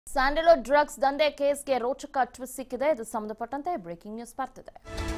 Sandalwood drugs ದಂಧೆ ಕೇಸ್ಗೆ ರೋಚಕ ಟ್ವಿಸ್ಟ್ ಸಿಕ್ಕಿದೆ ಇದು ಸಂಬಂಧಪಟ್ಟಂತೆ ಬ್ರೇಕಿಂಗ್ ನ್ಯೂಸ್ ಬರ್ತಿದೆ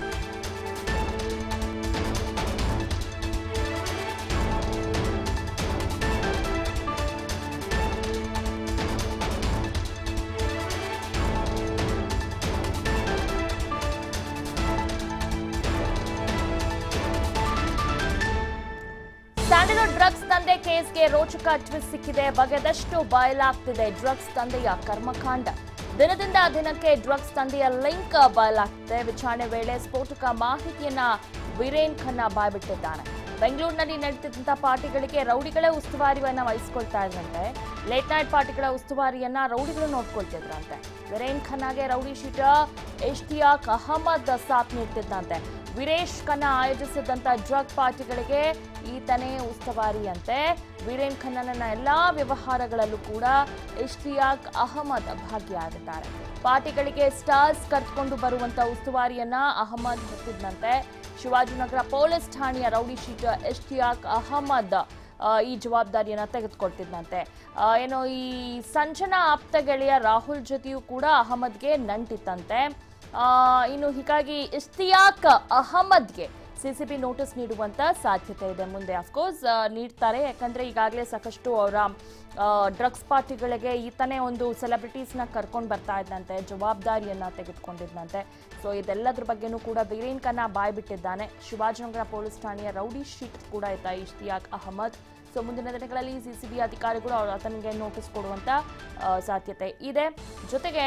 ಸ್ಯಾಂಡಲ್ವುಡ್ ಡ್ರಗ್ಸ್ ದಂಧೆ ಕೇಸ್ಗೆ ರೋಚಕ ಟ್ವಿಸ್ಟ್ ಸಿಕ್ಕಿದೆ ಬಗೆದಷ್ಟು ಬಯಲಾಗ್ತಿದೆ ಡ್ರಗ್ಸ್ ದಂಧೆಯ ಕರ್ಮಕಾಂಡ ದಿನದಿಂದ ದಿನಕ್ಕೆ ಡ್ರಗ್ಸ್ ದಂಧೆಯ ಲಿಂಕ್ ಬಯಲಾಗ್ತಿದೆ ವಿಚಾರಣೆ ವೇಳೆ ಸ್ಫೋಟಕ ಮಾಹಿತಿಯನ್ನ ವೀರೇನ್ ಖನ್ನಾ ಬಾಯ್ಬಿಟ್ಟಿದ್ದಾನೆ ಬೆಂಗಳೂರಿನಲ್ಲಿ ನಡೀತಿದ್ದಂಥ ಪಾರ್ಟಿಗಳಿಗೆ ರೌಡಿಗಳೇ ಉಸ್ತುವಾರಿಯನ್ನ ವಹಿಸ್ಕೊಳ್ತಾ ಇದ್ರಂತೆ ಲೇಟ್ ನೈಟ್ ಪಾರ್ಟಿಗಳ ಉಸ್ತುವಾರಿಯನ್ನ ರೌಡಿಗಳು ನೋಡ್ಕೊಳ್ತಿದ್ರಂತೆ ವೀರೇನ್ ಖನ್ನಾಗೆ ರೌಡಿ ಶೀಟರ್ ಇಷ್ತಿಯಾಕ್ ಅಹಮದ್ ಸಾಥ್ ನೀಡ್ತಿದ್ದಂತೆ ವೀರೇಶ್ ಖನ್ನಾ ಆಯೋಜಿಸಿದಂತ ಡ್ರಗ್ ಪಾರ್ಟಿಗಳಿಗೆ ಈತನೇ ಉಸ್ತುವಾರಿಯಂತೆ ವೀರೇನ್ ಖನ್ನನ ಎಲ್ಲಾ ವ್ಯವಹಾರಗಳಲ್ಲೂ ಕೂಡ ಇಷ್ತಿಯಾಕ್ ಅಹಮದ್ ಭಾಗಿಯಾಗಿದ್ದಾರೆ ಪಾರ್ಟಿಗಳಿಗೆ ಸ್ಟಾರ್ಸ್ ಕರೆದುಕೊಂಡು ಬರುವಂತ ಉಸ್ತುವಾರಿಯನ್ನ ಅಹಮದ್ ಹೊತ್ತಿದ್ದಂತೆ ಶಿವಾಜಿನಗರ ಪೊಲೀಸ್ ಠಾಣೆಯ ರೌಡಿ ಶೀಟರ್ ಇಷ್ತಿಯಾಕ್ ಅಹಮದ್ ಆ, ಈ ಜವಾಬ್ದಾರಿಯನ್ನ ತೆಗೆದುಕೊಳ್ತಿದ್ದಂತೆ ಆ, ಏನು ಈ ಸಂಜನಾ ಆಪ್ತ ಗೆಳೆಯ ರಾಹುಲ್ ಜೊತೆಯೂ ಕೂಡ ಅಹಮದ್ಗೆ ನಂಟಿತ್ತಂತೆ ಆ, ಇನ್ನು ಹೀಗಾಗಿ ಇಷ್ತಿಯಾಕ್ ಅಹಮದ್ಗೆ ಸಿಸಿಬಿ ನೋಟಿಸ್ ನೀಡುವಂತ ಸಾಧ್ಯತೆ ಇದೆ ಮುಂದೆ ಅಫ್ಕೋರ್ಸ್ ನೀಡ್ತಾರೆ ಯಾಕಂದ್ರೆ ಈಗಾಗಲೇ ಸಾಕಷ್ಟು ಅವರ ಡ್ರಗ್ಸ್ ಪಾರ್ಟಿಗಳಿಗೆ ಈತನೇ ಒಂದು ಸೆಲೆಬ್ರಿಟೀಸ್ನ ಕರ್ಕೊಂಡು ಬರ್ತಾ ಇದ್ದಂತೆ ಜವಾಬ್ದಾರಿಯನ್ನ ತೆಗೆದುಕೊಂಡಿದ್ದಂತೆ ಸೊ ಇದೆಲ್ಲದ್ರ ಬಗ್ಗೆನೂ ಕೂಡ ವೀರೇನ್ ಖನ್ನಾ ಬಾಯ್ ಬಿಟ್ಟಿದ್ದಾನೆ ಶಿವಾಜಿನಗರ ಪೊಲೀಸ್ ಠಾಣೆಯ ರೌಡಿ ಶೀಟ್ ಕೂಡ ಇದ್ದ ಇಷ್ತಿಯಾಕ್ ಅಹಮದ್ ಸೊ ಮುಂದಿನ ದಿನಗಳಲ್ಲಿ ಸಿಸಿಬಿ ಅಧಿಕಾರಿಗಳು ಅವ್ರ ಆತನಿಗೆ ನೋಟಿಸ್ ಕೊಡುವಂತ ಆ, ಸಾಧ್ಯತೆ ಇದೆ ಜೊತೆಗೆ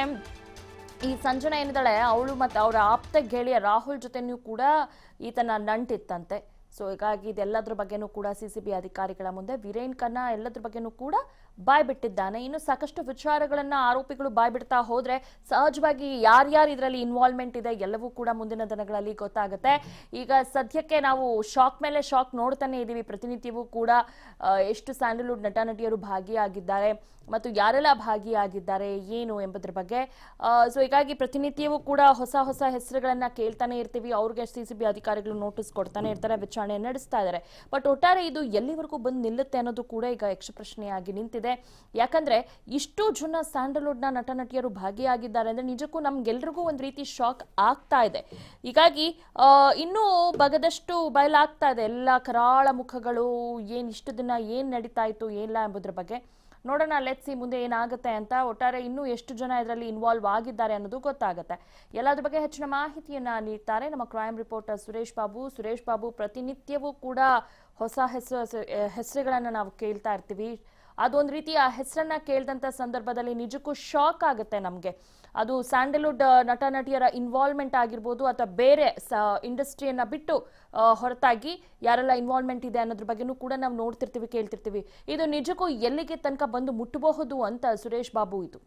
ಈ ಸಂಜನಾ ಏನಿದ್ದಾಳೆ ಅವಳು ಮತ್ತು ಅವರ ಆಪ್ತ ಗೆಳೆಯ ರಾಹುಲ್ ಜೊತೆನೂ ಕೂಡ ಈತನ ನಂಟಿತ್ತಂತೆ ಸೊ ಹೀಗಾಗಿ ಇದೆಲ್ಲದ್ರ ಬಗ್ಗೆನೂ ಕೂಡ ಸಿ ಸಿ ಬಿ ಅಧಿಕಾರಿಗಳ ಮುಂದೆ ವೀರೇನ್ ಖನ್ನಾ ಎಲ್ಲದ್ರ ಬಗ್ಗೆನೂ ಕೂಡ ಬಾಯ್ ಬಿಟ್ಟಿದ್ದಾನೆ ಇನ್ನು ಸಾಕಷ್ಟು ವಿಚಾರಗಳನ್ನ ಆರೋಪಿಗಳು ಬಾಯ್ ಬಿಡ್ತಾ ಹೋದ್ರೆ ಸಹಜವಾಗಿ ಯಾರ್ಯಾರು ಇದರಲ್ಲಿ ಇನ್ವಾಲ್ವ್ಮೆಂಟ್ ಇದೆ ಎಲ್ಲವೂ ಕೂಡ ಮುಂದಿನ ದಿನಗಳಲ್ಲಿ ಗೊತ್ತಾಗುತ್ತೆ ಈಗ ಸದ್ಯಕ್ಕೆ ನಾವು ಶಾಕ್ ಮೇಲೆ ಶಾಕ್ ನೋಡ್ತಾನೆ ಇದ್ದೀವಿ ಪ್ರತಿನಿತ್ಯವೂ ಕೂಡ ಆ, ಎಷ್ಟು ಸ್ಯಾಂಡಲ್ವುಡ್ ನಟ ನಟಿಯರು ಭಾಗಿಯಾಗಿದ್ದಾರೆ ಮತ್ತು ಯಾರೆಲ್ಲ ಭಾಗಿಯಾಗಿದ್ದಾರೆ ಏನು ಎಂಬುದ್ರ ಬಗ್ಗೆ ಸೊ ಹೀಗಾಗಿ ಪ್ರತಿನಿತ್ಯವೂ ಕೂಡ ಹೊಸ ಹೊಸ ಹೆಸರುಗಳನ್ನ ಕೇಳ್ತಾನೆ ಇರ್ತೀವಿ ಅವ್ರಿಗೆ ಸಿ ಸಿ ಬಿ ಅಧಿಕಾರಿಗಳು ನೋಟಿಸ್ ಕೊಡ್ತಾನೆ ಇರ್ತಾರೆ ವಿಚಾರಣೆ ನಡೆಸ್ತಾ ಇದ್ದಾರೆ ಬಟ್ ಒಟ್ಟಾರೆ ಇದು ಎಲ್ಲಿವರೆಗೂ ಬಂದು ನಿಲ್ಲುತ್ತೆ ಅನ್ನೋದು ಕೂಡ ಈಗ ಯಕ್ಷ ಪ್ರಶ್ನೆಯಾಗಿ ನಿಂತಿದೆ ಯಾಕಂದ್ರೆ ಇಷ್ಟು ಜನ ಸ್ಯಾಂಡಲ್ವುಡ್ನ ನಟ ನಟಿಯರು ಭಾಗಿಯಾಗಿದ್ದಾರೆ ಅಂದ್ರೆ ನಿಜಕ್ಕೂ ನಮ್ಗೆಲ್ರಿಗೂ ಒಂದು ರೀತಿ ಶಾಕ್ ಆಗ್ತಾ ಇದೆ ಹೀಗಾಗಿ ಆ, ಇನ್ನೂ ಬಗದಷ್ಟು ಬಯಲಾಗ್ತಾ ಇದೆ ಎಲ್ಲ ಕರಾಳ ಮುಖಗಳು ಏನ್ ಇಷ್ಟು ದಿನ ಏನ್ ನಡೀತಾ ಇತ್ತು ಏನಿಲ್ಲ ಎಂಬುದ್ರ ಬಗ್ಗೆ ನೋಡೋಣ ಲೆಟ್ಸಿ ಮುಂದೆ ಏನಾಗುತ್ತೆ ಅಂತ ಒಟ್ಟಾರೆ ಇನ್ನೂ ಎಷ್ಟು ಜನ ಇದರಲ್ಲಿ ಇನ್ವಾಲ್ವ್ ಆಗಿದ್ದಾರೆ ಅನ್ನೋದು ಗೊತ್ತಾಗುತ್ತೆ ಎಲ್ಲದ್ರ ಬಗ್ಗೆ ಹೆಚ್ಚಿನ ಮಾಹಿತಿಯನ್ನ ನೀಡ್ತಾರೆ ನಮ್ಮ ಕ್ರೈಮ್ ರಿಪೋರ್ಟರ್ ಸುರೇಶ್ ಬಾಬು ಸುರೇಶ್ ಬಾಬು ಪ್ರತಿನಿತ್ಯವೂ ಕೂಡ ಹೊಸ ಹೆಸರು ಹೆಸರುಗಳನ್ನ ನಾವು ಕೇಳ್ತಾ ಇರ್ತೀವಿ ಅದೊಂದು ರೀತಿ ಆ ಹೆಸರನ್ನ ಕೇಳಿದಂಥ ಸಂದರ್ಭದಲ್ಲಿ ನಿಜಕ್ಕೂ ಶಾಕ್ ಆಗುತ್ತೆ ನಮಗೆ ಅದು ಸ್ಯಾಂಡಲ್ವುಡ್ ಆ, ನಟ ನಟಿಯರ ಇನ್ವಾಲ್ವ್ಮೆಂಟ್ ಆಗಿರ್ಬೋದು ಅಥವಾ ಬೇರೆ ಸ ಇಂಡಸ್ಟ್ರಿಯನ್ನ ಬಿಟ್ಟು ಆ, ಹೊರತಾಗಿ ಯಾರೆಲ್ಲ ಇನ್ವಾಲ್ವ್ಮೆಂಟ್ ಇದೆ ಅನ್ನೋದ್ರ ಬಗ್ಗೆನೂ ಕೂಡ ನಾವು ನೋಡ್ತಿರ್ತೀವಿ ಕೇಳ್ತಿರ್ತೀವಿ ಇದು ನಿಜಕ್ಕೂ ಎಲ್ಲಿಗೆ ತನಕ ಬಂದು ಮುಟ್ಟಬಹುದು ಅಂತ ಸುರೇಶ್ ಬಾಬು ಇದು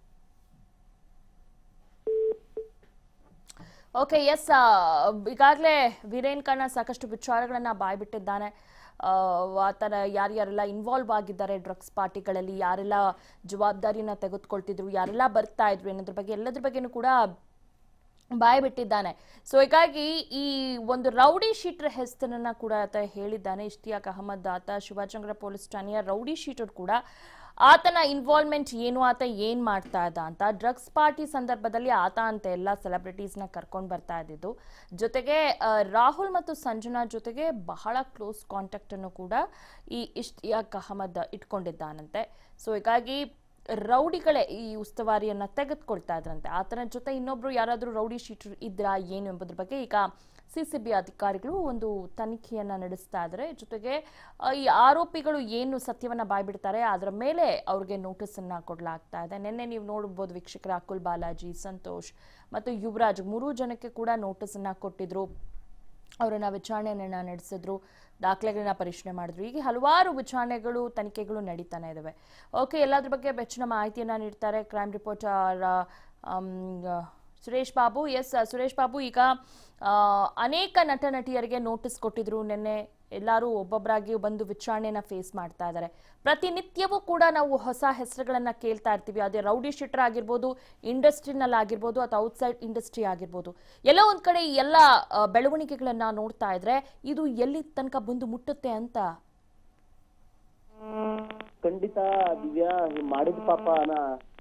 ಓಕೆ ಎಸ್ ಈಗಾಗಲೇ ವೀರೇನ್ ಖನ್ನಾ ಸಾಕಷ್ಟು ವಿಚಾರಗಳನ್ನ ಬಾಯ್ಬಿಟ್ಟಿದ್ದಾನೆ ಆ, ಆತನ ಯಾರ್ಯಾರೆಲ್ಲ ಇನ್ವಾಲ್ವ್ ಆಗಿದ್ದಾರೆ ಡ್ರಗ್ಸ್ ಪಾರ್ಟಿಗಳಲ್ಲಿ ಯಾರೆಲ್ಲ ಜವಾಬ್ದಾರಿನ ತೆಗೆದುಕೊಳ್ತಿದ್ರು ಯಾರೆಲ್ಲ ಬರ್ತಾ ಇದ್ರು ಅನ್ನೋದ್ರ ಬಗ್ಗೆ ಎಲ್ಲದ್ರ ಬಗ್ಗೆನೂ ಕೂಡ ಬಾಯ್ ಬಿಟ್ಟಿದ್ದಾನೆ ಸೊ ಹೀಗಾಗಿ ಈ ಒಂದು ರೌಡಿ ಶೀಟರ್ ಹೆಸರನ್ನ ಕೂಡ ಆತ ಹೇಳಿದ್ದಾನೆ ಇಷ್ತಿಯಾಕ್ ಅಹಮದ್ ಆತ ಶಿವಾಜನಗರ ಪೊಲೀಸ್ ಠಾಣೆಯ ರೌಡಿ ಶೀಟರ್ ಕೂಡ ಆತನ ಇನ್ವಾಲ್ವ್ಮೆಂಟ್ ಏನು ಆತ ಏನ್ ಮಾಡ್ತಾ ಇದ್ದ ಅಂತ ಡ್ರಗ್ಸ್ ಪಾರ್ಟಿ ಸಂದರ್ಭದಲ್ಲಿ ಆತ ಅಂತ ಎಲ್ಲ ಸೆಲೆಬ್ರಿಟೀಸ್ನ ಕರ್ಕೊಂಡು ಬರ್ತಾ ಇದ್ದಿದ್ದು ಜೊತೆಗೆ ಆ, ರಾಹುಲ್ ಮತ್ತು ಸಂಜನಾ ಜೊತೆಗೆ ಬಹಳ ಕ್ಲೋಸ್ ಕಾಂಟ್ಯಾಕ್ಟ್ ಅನ್ನು ಕೂಡ ಈ ಇಷ್ತಿಯಾಕ್ ಅಹಮದ್ ಇಟ್ಕೊಂಡಿದ್ದಾನಂತೆ ಸೊ ಹೀಗಾಗಿ ರೌಡಿಗಳೇ ಈ ಉಸ್ತುವಾರಿಯನ್ನ ತೆಗೆದುಕೊಳ್ತಾ ಇದ್ರಂತೆ ಆತನ ಜೊತೆ ಇನ್ನೊಬ್ರು ಯಾರಾದರೂ ರೌಡಿ ಶೀಟರ್ ಇದ್ರಾ ಏನು ಎಂಬುದ್ರ ಬಗ್ಗೆ ಈಗ ಸಿ ಸಿ ಬಿ ಅಧಿಕಾರಿಗಳು ಒಂದು ತನಿಖೆಯನ್ನ ನಡೆಸ್ತಾ ಇದ್ದಾರೆ ಜೊತೆಗೆ ಆ, ಈ ಆರೋಪಿಗಳು ಏನು ಸತ್ಯವನ್ನ ಬಾಯ್ಬಿಡ್ತಾರೆ ಅದರ ಮೇಲೆ ಅವ್ರಿಗೆ ನೋಟಿಸ್ ಅನ್ನ ಕೊಡಲಾಗ್ತಾ ಇದೆ ನಿನ್ನೆ ನೀವು ನೋಡಬಹುದು ವೀಕ್ಷಕರ ಅಕುಲ್ ಬಾಲಾಜಿ ಸಂತೋಷ್ ಮತ್ತು ಯುವರಾಜ್ ಮೂರೂ ಜನಕ್ಕೆ ಕೂಡ ನೋಟಿಸ್ ಅನ್ನ ಕೊಟ್ಟಿದ್ರು ಅವರನ್ನ ವಿಚಾರಣೆಯನ್ನ ನಡೆಸಿದ್ರು ದಾಖಲೆಗಳನ್ನ ಪರಿಶೀಲನೆ ಮಾಡಿದ್ರು ಹೀಗೆ ಹಲವಾರು ವಿಚಾರಣೆಗಳು ತನಿಖೆಗಳು ನಡೀತಾನೆ ಇದಾವೆ ಓಕೆ ಎಲ್ಲದ್ರ ಬಗ್ಗೆ ಹೆಚ್ಚಿನ ಮಾಹಿತಿಯನ್ನ ನೀಡ್ತಾರೆ crime reporter Suresh Babu S Suresh Babu ಈಗ ಆ, ಅನೇಕ ನಟ ನಟಿಯರಿಗೆ ನೋಟಿಸ್ ಕೊಟ್ಟಿದ್ರು ನಿನ್ನೆ ಎಲ್ಲರೂ ಒಬ್ಬೊಬ್ಬರಾಗಿ ಬಂದು ವಿಚಾರಣೆನ ಫೇಸ್ ಮಾಡ್ತಾ ಇದ್ದಾರೆ ಪ್ರತಿನಿತ್ಯವೂ ಕೂಡ ನಾವು ಹೊಸ ಹೆಸರುಗಳನ್ನ ಕೇಳ್ತಾ ಇರ್ತೀವಿ ಅದೇ ರೌಡಿ ಶೀಟರ್ ಆಗಿರ್ಬೋದು ಇಂಡಸ್ಟ್ರಿನಲ್ಲಿ ಆಗಿರ್ಬೋದು ಅಥವಾ ಔಟ್ಸೈಡ್ ಇಂಡಸ್ಟ್ರಿ ಆಗಿರ್ಬೋದು ಎಲ್ಲೋ ಒಂದ್ ಕಡೆ ಈ ಎಲ್ಲ ಆ, ಬೆಳವಣಿಗೆಗಳನ್ನ ನೋಡ್ತಾ ಇದ್ರೆ ಇದು ಎಲ್ಲಿ ತನಕ ಬಂದು ಮುಟ್ಟುತ್ತೆ ಅಂತ ಖಂಡಿತ ದಿವ್ಯಾ ಈ ಮಾಡಿದ ಪಾಪನ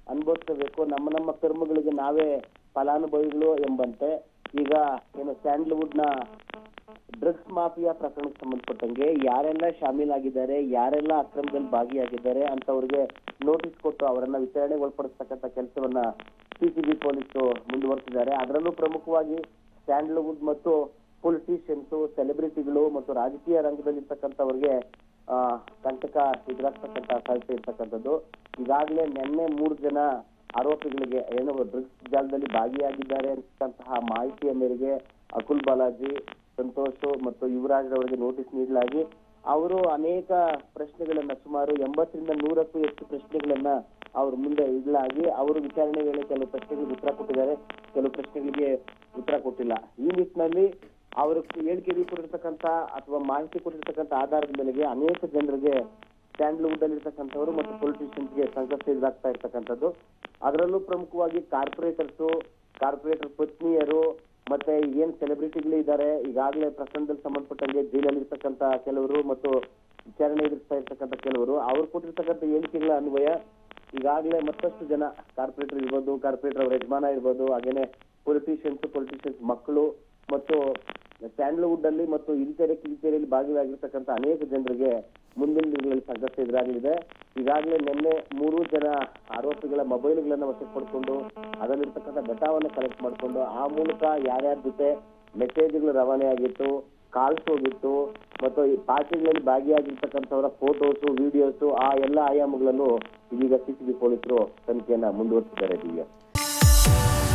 ಅನುಭವಿಸಬೇಕು ನಮ್ಮ ನಮ್ಮ ಕರ್ಮಗಳಿಗೆ ನಾವೇ ಫಲಾನುಭವಿಗಳು ಎಂಬಂತೆ ಈಗ ಏನು ಸ್ಯಾಂಡಲ್ವುಡ್ ನ ಡ್ರಗ್ಸ್ ಮಾಫಿಯಾ ಪ್ರಕರಣಕ್ಕೆ ಸಂಬಂಧಪಟ್ಟಂಗೆ ಯಾರೆಲ್ಲ ಶಾಮೀಲಾಗಿದ್ದಾರೆ ಯಾರೆಲ್ಲ ಅಕ್ರಮದಲ್ಲಿ ಭಾಗಿಯಾಗಿದ್ದಾರೆ ಅಂತವ್ರಿಗೆ ನೋಟಿಸ್ ಕೊಟ್ಟು ಅವರನ್ನ ವಿಚಾರಣೆಗೆ ಒಳಪಡಿಸ್ತಕ್ಕಂಥ ಕೆಲಸವನ್ನ ಸಿಸಿಬಿ ಪೊಲೀಸರು ಮುಂದುವರೆಸಿದ್ದಾರೆ ಅದರಲ್ಲೂ ಪ್ರಮುಖವಾಗಿ ಸ್ಯಾಂಡಲ್ವುಡ್ ಮತ್ತು ಪೊಲಿಟಿಷಿಯನ್ಸ್ ಸೆಲೆಬ್ರಿಟಿಗಳು ಮತ್ತು ರಾಜಕೀಯ ರಂಗದಲ್ಲಿ ಇರ್ತಕ್ಕಂಥವ್ರಿಗೆ ಆ ಕಂಟಕ ಎದುರಾಗ್ತಕ್ಕಂಥ ಸಾಧ್ಯತೆ ಇರ್ತಕ್ಕಂಥದ್ದು ಈಗಾಗಲೇ ನಿನ್ನೆ ಮೂರು ಜನ ಆರೋಪಿಗಳಿಗೆ ಏನು ಡ್ರಗ್ಸ್ ಜಾಲದಲ್ಲಿ ಭಾಗಿಯಾಗಿದ್ದಾರೆ ಅಂತಕ್ಕಂತಹ ಮಾಹಿತಿಯ ಮೇರೆಗೆ ಅಕುಲ್ ಬಾಲಾಜಿ ಸಂತೋಷ್ ಮತ್ತು ಯುವರಾಜ್ ಅವರಿಗೆ ನೋಟಿಸ್ ನೀಡಲಾಗಿ ಅವರು ಅನೇಕ ಪ್ರಶ್ನೆಗಳನ್ನ ಸುಮಾರು ಎಂಬತ್ತರಿಂದ ನೂರಕ್ಕೂ ಹೆಚ್ಚು ಪ್ರಶ್ನೆಗಳನ್ನ ಅವ್ರ ಮುಂದೆ ಇಡಲಾಗಿ ಅವರು ವಿಚಾರಣೆ ವೇಳೆ ಕೆಲವು ಪ್ರಶ್ನೆಗಳಿಗೆ ಉತ್ತರ ಕೊಟ್ಟಿದ್ದಾರೆ ಕೆಲವು ಪ್ರಶ್ನೆಗಳಿಗೆ ಉತ್ತರ ಕೊಟ್ಟಿಲ್ಲ ಈ ನಿಟ್ಟಿನಲ್ಲಿ ಅವರು ಹೇಳಿಕೆ ಕೊಟ್ಟಿರ್ತಕ್ಕಂಥ ಅಥವಾ ಮಾಹಿತಿ ಕೊಟ್ಟಿರ್ತಕ್ಕಂಥ ಆಧಾರದ ಮೇಲೆಗೆ ಅನೇಕ ಜನರಿಗೆ ಸ್ಟ್ಯಾಂಡ್ಲ್ವುಡ್ ಅಲ್ಲಿ ಇರ್ತಕ್ಕಂಥವ್ರು ಮತ್ತು ಪೊಲಿಟಿಷಿಯನ್ಸ್ಗೆ ಸಂಕಷ್ಟ ಎದುರಾಗ್ತಾ ಇರ್ತಕ್ಕಂಥದ್ದು ಅದರಲ್ಲೂ ಪ್ರಮುಖವಾಗಿ ಕಾರ್ಪೊರೇಟರ್ಸ್ ಕಾರ್ಪೊರೇಟರ್ ಪತ್ನಿಯರು ಮತ್ತೆ ಏನ್ ಸೆಲೆಬ್ರಿಟಿಗಳು ಇದ್ದಾರೆ ಈಗಾಗಲೇ ಪ್ರಕರಣದಲ್ಲಿ ಸಂಬಂಧಪಟ್ಟಂಗೆ ಜೈಲಲ್ಲಿ ಇರ್ತಕ್ಕಂಥ ಕೆಲವರು ಮತ್ತು ವಿಚಾರಣೆ ಎದುರಿಸ್ತಾ ಇರ್ತಕ್ಕಂಥ ಕೆಲವರು ಅವ್ರು ಕೊಟ್ಟಿರ್ತಕ್ಕಂಥ ಹೇಳಿಕೆಗಳ ಅನ್ವಯ ಈಗಾಗಲೇ ಮತ್ತಷ್ಟು ಜನ ಕಾರ್ಪೊರೇಟರ್ ಇರ್ಬೋದು ಕಾರ್ಪೊರೇಟರ್ ಅವ್ರ ಯಜಮಾನ ಇರ್ಬೋದು ಹಾಗೇನೆ ಪೊಲಿಟಿಷಿಯನ್ಸ್ ಪೊಲಿಟಿಷಿಯನ್ಸ್ ಮಕ್ಕಳು ಮತ್ತು ಸ್ಯಾಂಡಲ್ವುಡ್ ಅಲ್ಲಿ ಮತ್ತು ಹಿರಿತೆರೆ ಕಿರಿತೆರೆಯಲ್ಲಿ ಭಾಗಿಯಾಗಿರ್ತಕ್ಕಂಥ ಅನೇಕ ಜನರಿಗೆ ಮುಂದಿನ ದಿನಗಳಲ್ಲಿ ಸಂಕಷ್ಟ ಎದುರಾಗಲಿದೆ ಈಗಾಗಲೇ ನಿನ್ನೆ ಮೂರು ಜನ ಆರೋಪಿಗಳ ಮೊಬೈಲ್ಗಳನ್ನ ವಶಕ್ಕೆ ಪಡ್ಕೊಂಡು ಅದರಲ್ಲಿರ್ತಕ್ಕಂಥ ಡಟಾವನ್ನು ಕಲೆಕ್ಟ್ ಮಾಡ್ಕೊಂಡು ಆ ಮೂಲಕ ಯಾರ್ಯಾರ ಜೊತೆ ಮೆಸೇಜ್ಗಳು ರವಾನೆ ಆಗಿತ್ತು ಕಾಲ್ಸ್ ಹೋಗಿತ್ತು ಮತ್ತು ಈ ಪಾರ್ಟಿಗಳಲ್ಲಿ ಭಾಗಿಯಾಗಿರ್ತಕ್ಕಂಥವರ ಫೋಟೋಸ್ ವಿಡಿಯೋಸ್ ಆ ಎಲ್ಲ ಆಯಾಮಗಳನ್ನು ಇದೀಗ ಸಿಸಿಬಿ ಪೊಲೀಸರು ತನಿಖೆಯನ್ನ ಮುಂದುವರಿಸಿದ್ದಾರೆ ದಿವ್ಯ